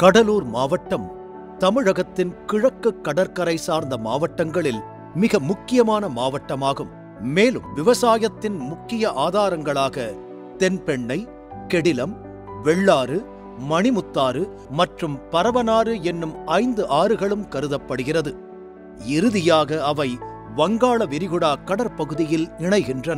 கடலூர் மாவட்டம் தமிழகத்தின் கிழக்கு கடற்கரை சார்ந்த மாவட்டங்களில் மிக முக்கியமான மாவட்டமாகும் மேலும் விவசாயத்தின் முக்கிய ஆதாரங்களாக தென்பெண்ணை கெடிலம் வெள்ளாறு மணிமுத்தாறு மற்றும் பரவனாறு என்னும் ஐந்து ஆறுகளும் கருதப்படுகிறது இறுதியாக அவை வங்காள விரிகுடா கடற்பகுதியில் இணைகின்றன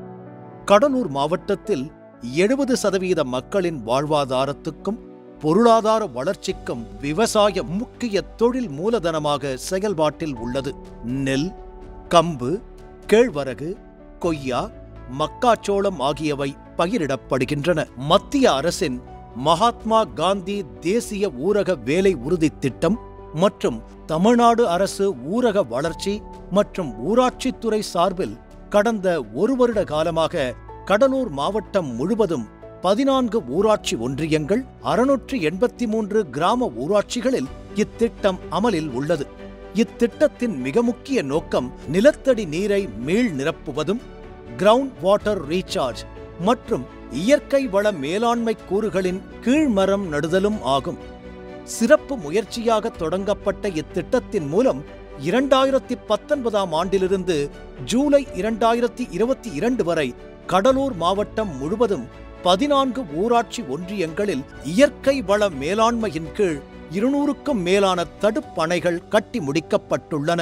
கடலூர் மாவட்டத்தில் எழுபது சதவீத மக்களின் வாழ்வாதாரத்துக்கும் பொருளாதார வளர்ச்சிக்கும் விவசாயம் முக்கிய தொழில் மூலதனமாக செயல்பாட்டில் உள்ளது நெல் கம்பு கேழ்வரகு கொய்யா மக்காச்சோளம் ஆகியவை பயிரிடப்படுகின்றன மத்திய அரசின் மகாத்மா காந்தி தேசிய ஊரக வேலை உறுதி திட்டம் மற்றும் தமிழ்நாடு அரசு ஊரக வளர்ச்சி மற்றும் ஊராட்சித்துறை சார்பில் கடந்த ஒரு வருட காலமாக கடலூர் மாவட்டம் முழுவதும் பதினான்கு ஊராட்சி ஒன்றியங்கள் அறுநூற்றி எண்பத்தி மூன்று கிராம ஊராட்சிகளில் இத்திட்டம் அமலில் உள்ளது இத்திட்டத்தின் மிக முக்கிய நோக்கம் நிலத்தடி நீரை மீள் நிரப்புவதும் கிரவுண்ட் வாட்டர் ரீசார்ஜ் மற்றும் இயற்கை வள மேலாண்மை கூறுகளின் கீழ்மரம் நடுதலும் ஆகும் சிறப்பு முயற்சியாக தொடங்கப்பட்ட இத்திட்டத்தின் மூலம் இரண்டாயிரத்தி பத்தொன்பதாம் ஆண்டிலிருந்து ஜூலை இரண்டாயிரத்தி இருபத்தி இரண்டு வரை கடலூர் மாவட்டம் முழுவதும் பதினான்கு ஊராட்சி ஒன்றியங்களில் இயற்கை வள மேலாண்மையின் கீழ் இருநூறுக்கும் மேலான தடுப்பணைகள் கட்டி முடிக்கப்பட்டுள்ளன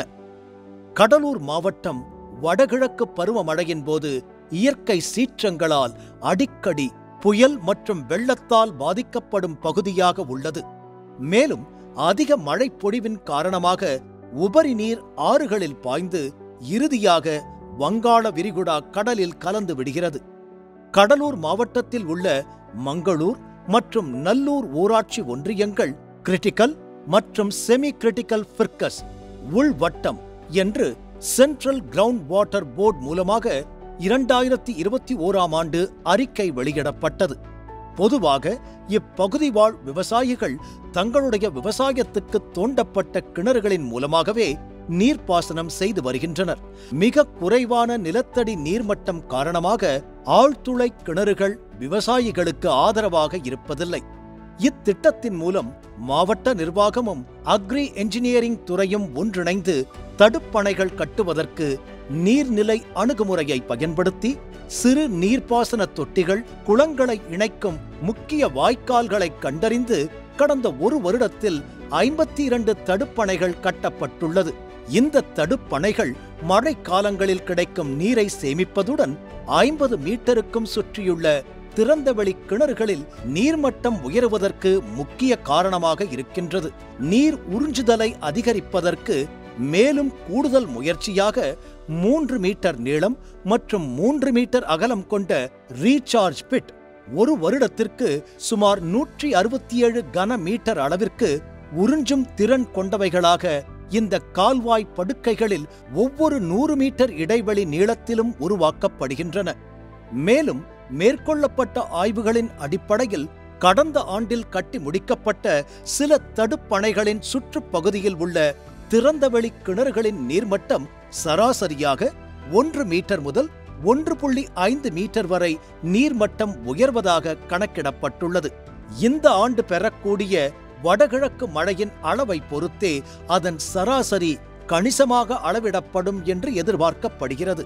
கடலூர் மாவட்டம் வடகிழக்கு பருவமழையின் போது இயற்கை சீற்றங்களால் அடிக்கடி புயல் மற்றும் வெள்ளத்தால் பாதிக்கப்படும் பகுதியாக உள்ளது மேலும் அதிக மழை பொழிவின் காரணமாக உபரி நீர் ஆறுகளில் பாய்ந்து இறுதியாக வங்காள விரிகுடா கடலில் கலந்து விடுகிறது கடலூர் மாவட்டத்தில் உள்ள மங்களூர் மற்றும் நல்லூர் ஊராட்சி ஒன்றியங்கள் கிரிட்டிக்கல் மற்றும் செமி கிரிட்டிக்கல் ஃபிர்கஸ் உள்வட்டம் என்று சென்ட்ரல் கிரவுண்ட் வாட்டர் போர்டு மூலமாக இரண்டாயிரத்தி இருபத்தி ஓராம் ஆண்டு அறிக்கை வெளியிடப்பட்டது பொதுவாக இப்பகுதி வாழ் விவசாயிகள் தங்களுடைய விவசாயத்துக்கு தோண்டப்பட்ட கிணறுகளின் மூலமாகவே நீர்ப்பாசனம் செய்து வருகின்றனர் மிக குறைவான நிலத்தடி நீர்மட்டம் காரணமாக ஆழ்துளை கிணறுகள் விவசாயிகளுக்கு ஆதரவாக இருப்பதில்லை இத்திட்டத்தின் மூலம் மாவட்ட நிர்வாகமும் அக்ரி என்ஜினியரிங் துறையும் ஒன்றிணைந்து தடுப்பணைகள் கட்டுவதற்கு நீர்நிலை அணுகுமுறையை பயன்படுத்தி சிறு நீர்ப்பாசன தொட்டிகள் குளங்களை இணைக்கும் முக்கிய வாய்க்கால்களை கண்டறிந்து கடந்த ஒரு வருடத்தில் ஐம்பத்தி இரண்டு தடுப்பணைகள் கட்டப்பட்டுள்ளது இந்த தடுப்பணைகள் மழை காலங்களில் கிடைக்கும் நீரை சேமிப்பதுடன் ஐம்பது மீட்டருக்கும் சுற்றியுள்ள திறந்தவெளி கிணறுகளில் நீர்மட்டம் உயருவதற்கு முக்கிய காரணமாக இருக்கின்றது நீர் உறிஞ்சுதலை அதிகரிப்பதற்கு மேலும் கூடுதல் முயற்சியாக மூன்று மீட்டர் நீளம் மற்றும் மூன்று மீட்டர் அகலம் கொண்ட ரீசார்ஜ் பிட் ஒரு வருடத்திற்கு சுமார் நூற்றி அறுபத்தி ஏழு கன மீட்டர் அளவிற்கு உறிஞ்சும் திறன் கொண்டவைகளாக இந்த கால்வாய் படுக்கைகளில் ஒவ்வொரு நூறு மீட்டர் இடைவெளி நீளத்திலும் உருவாக்கப்படுகின்றன மேலும் மேற்கொள்ளப்பட்ட ஆய்வுகளின் அடிப்படையில் கடந்த ஆண்டில் கட்டி முடிக்கப்பட்ட சில தடுப்பணைகளின் சுற்றுப்பகுதியில் உள்ள திறந்தவெளி கிணறுகளின் நீர்மட்டம் சராசரியாக ஒன்று மீட்டர் முதல் ஒன்று புள்ளி ஐந்து மீட்டர் வரை நீர்மட்டம் உயர்வதாக கணக்கிடப்பட்டுள்ளது இந்த ஆண்டு பெறக்கூடிய வடகிழக்கு மழையின் அளவை பொறுத்தே அதன் சராசரி கணிசமாக அளவிடப்படும் என்று எதிர்பார்க்கப்படுகிறது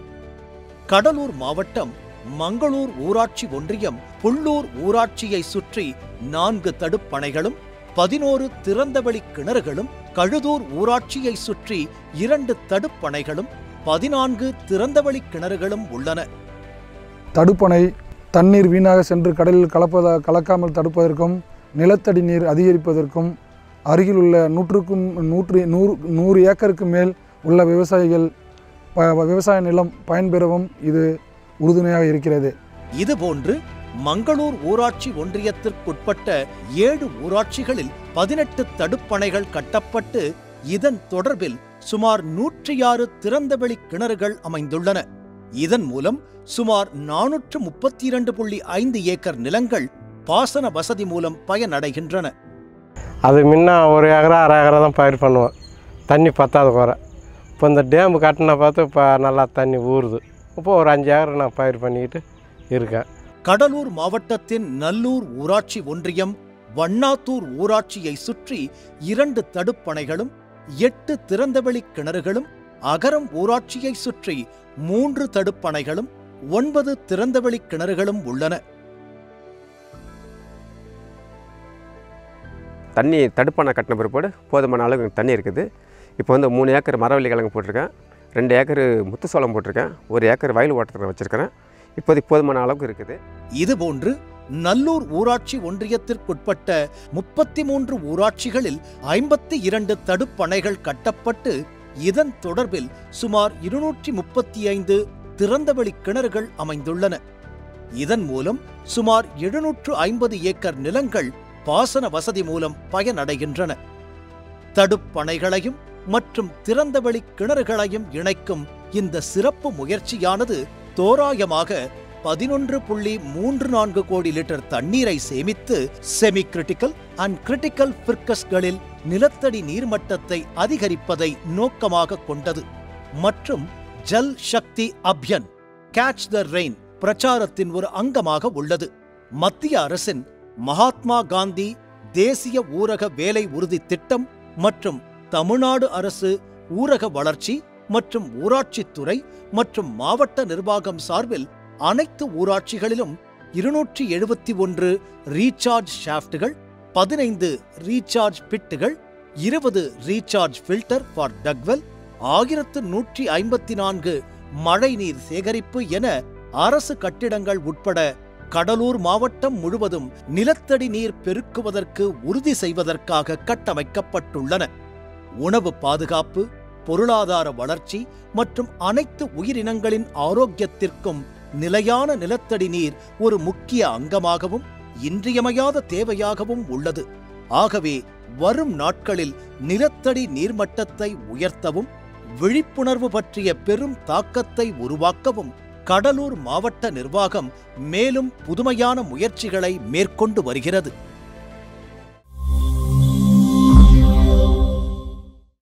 கடலூர் மாவட்டம் மங்களூர் ஊராட்சி ஒன்றியம் புள்ளூர் ஊராட்சியை சுற்றி நான்கு தடுப்பணைகளும் பதினோரு திறந்தவெளி கிணறுகளும் கழுதூர் ஊராட்சியை சுற்றி இரண்டு தடுப்பணைகளும் பதினான்கு திறந்தவெளி கிணறுகளும் உள்ளன தடுப்பணை தண்ணீர் வீணாக சென்று கடலில் கலப்பத கலக்காமல் தடுப்பதற்கும் நிலத்தடி நீர் அதிகரிப்பதற்கும் அருகிலுள்ள நூற்றுக்கும் நூற்று நூறு நூறு ஏக்கருக்கு மேல் உள்ள விவசாயிகள் ப விவசாய நிலம் பயன்பெறவும் இது உறுதுணையாக இருக்கிறது இதுபோன்று மங்களூர் ஊராட்சி ஒன்றியத்திற்குட்பட்ட ஏழு ஊராட்சிகளில் பதினெட்டு தடுப்பணைகள் கட்டப்பட்டு இதன் தொடர்பில் சுமார் நூற்றி ஆறு திறந்தவெளி கிணறுகள் அமைந்துள்ளன இதன் மூலம் சுமார் நானூற்று முப்பத்தி இரண்டு புள்ளி ஐந்து ஏக்கர் நிலங்கள் பாசன வசதி மூலம் பயனடைகின்றன அது முன்ன ஒரு ஏக்கரா அரை ஏக்கரா தான் பயிர் பண்ணுவோம் தண்ணி பத்தாத குறை இப்போ இந்த டேமு கட்டின பார்த்து இப்போ நல்லா தண்ணி ஊறுது இப்போ ஒரு அஞ்சு ஏக்கரை நான் பயிர் பண்ணிக்கிட்டு இருக்கேன் கடலூர் மாவட்டத்தின் நல்லூர் ஊராட்சி ஒன்றியம் வண்ணாத்தூர் ஊராட்சியை சுற்றி இரண்டு தடுப்பணைகளும் எட்டு திறந்தவெளி கிணறுகளும் அகரம் ஊராட்சியை சுற்றி மூன்று தடுப்பணைகளும் ஒன்பது திறந்தவெளி கிணறுகளும் உள்ளன தண்ணி தடுப்பான கட்டின பிற்பாடு போதுமான அளவு எனக்கு தண்ணி இருக்குது இப்போ வந்து மூணு ஏக்கர் மரவள்ளி கிழங்கு போட்டிருக்கேன் ரெண்டு ஏக்கர் முத்து சோளம் போட்டிருக்கேன் ஒரு ஏக்கர் வயல் ஓட்டத்தில் வச்சுருக்கிறேன் இப்போதைக்கு போதுமான அளவுக்கு இருக்குது இதுபோன்று நல்லூர் ஊராட்சி ஒன்றியத்திற்குட்பட்ட முப்பத்தி மூன்று ஊராட்சிகளில் ஐம்பத்தி இரண்டு தடுப்பணைகள் கட்டப்பட்டு இதன் தொடர்பில் சுமார் இருநூற்றி முப்பத்தி ஐந்து திறந்தவெளி கிணறுகள் அமைந்துள்ளன இதன் மூலம் சுமார் எழுநூற்று ஐம்பது ஏக்கர் நிலங்கள் பாசன வசதி மூலம் பயனடைகின்றன தடுப்பணைகளையும் மற்றும் திறந்தவெளி கிணறுகளையும் இணைக்கும் இந்த சிறப்பு முயற்சியானது தோராயமாக பதினொன்று புள்ளி மூன்று நான்கு கோடி லிட்டர் தண்ணீரை சேமித்து செமி கிரிட்டிக்கல் அண்ட் கிரிட்டிக்கல் பிற்கஸ்களில் நிலத்தடி நீர்மட்டத்தை அதிகரிப்பதை நோக்கமாக கொண்டது மற்றும் Jal Shakti Abhiyan catch the rain பிரச்சாரத்தின் ஒரு அங்கமாக உள்ளது மத்திய அரசின் மகாத்மா காந்தி தேசிய ஊரக வேலை உறுதி திட்டம் மற்றும் தமிழ்நாடு அரசு ஊரக வளர்ச்சி மற்றும் ஊராட்சித்துறை மற்றும் மாவட்ட நிர்வாகம் சார்பில் அனைத்து ஊராட்சிகளிலும் இருநூற்றி எழுபத்தி ஒன்று ரீசார்ஜ் ஷாஃப்ட்டுகள் பதினைந்து ரீசார்ஜ் பிட்டுகள் இருபது ரீசார்ஜ் ஃபில்டர் ஃபார் டக்வெல் ஆயிரத்து நூற்றி ஐம்பத்தி நான்கு மழைநீர் சேகரிப்பு என அரசு கட்டிடங்கள் உட்பட கடலூர் மாவட்டம் முழுவதும் நிலத்தடி நீர் பெருக்குவதற்கு உறுதி செய்வதற்காக கட்டமைக்கப்பட்டுள்ளன உணவு பாதுகாப்பு பொருளாதார வளர்ச்சி மற்றும் அனைத்து உயிரினங்களின் ஆரோக்கியத்திற்கும் நிலையான நிலத்தடி நீர் ஒரு முக்கிய அங்கமாகவும் இன்றியமையாத தேவையாகவும் உள்ளது ஆகவே வரும் நாட்களில் நிலத்தடி நீர்மட்டத்தை உயர்த்தவும் விழிப்புணர்வு பற்றிய பெரும் தாக்கத்தை உருவாக்கவும் கடலூர் மாவட்ட நிர்வாகம் மேலும் புதுமையான முயற்சிகளை மேற்கொண்டு வருகிறது